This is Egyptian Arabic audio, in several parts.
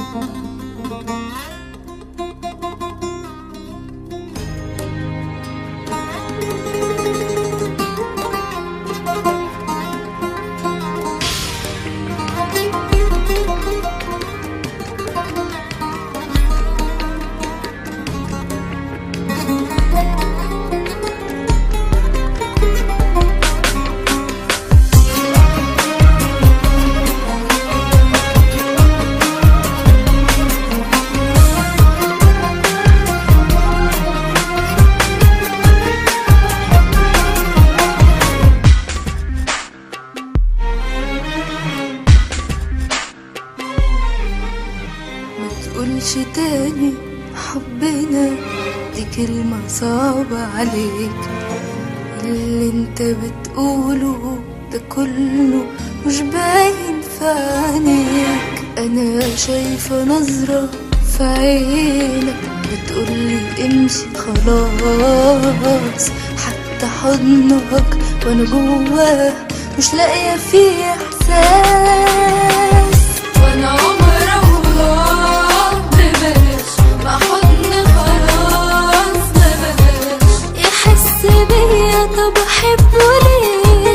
ما تقولش تاني حبنا دي كلمة صعبة عليك اللي انت بتقوله ده كله مش باين في عينيك انا شايفة نظرة في عينك بتقولي امشي خلاص حتى حضنك وانا جواه مش لاقية فيه احساس وانا عمر الله ببلاش مع حضن خلاص ما بلاش يحس بيا طب احبه ليه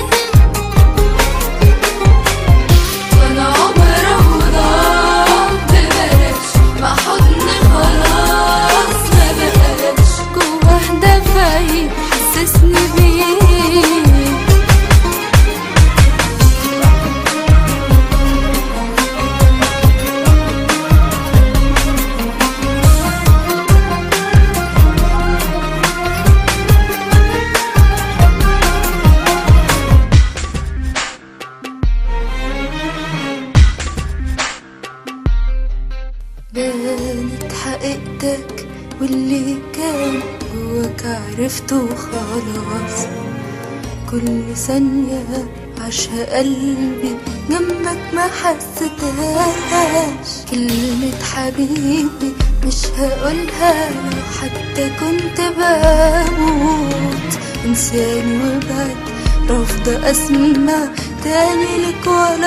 وانا عمر الله ببلاش مع حضن خلاص ما بلاش جواه دفع يحسسني بيه بانت حقيقتك واللي كان جواك عرفته خلاص كل ثانية عاشها قلبي جنبك ما حسيتهاش كلمة حبيبي مش هقولها لو حتى كنت بموت انساني وبعد رافضة اسمع تاني لك ولا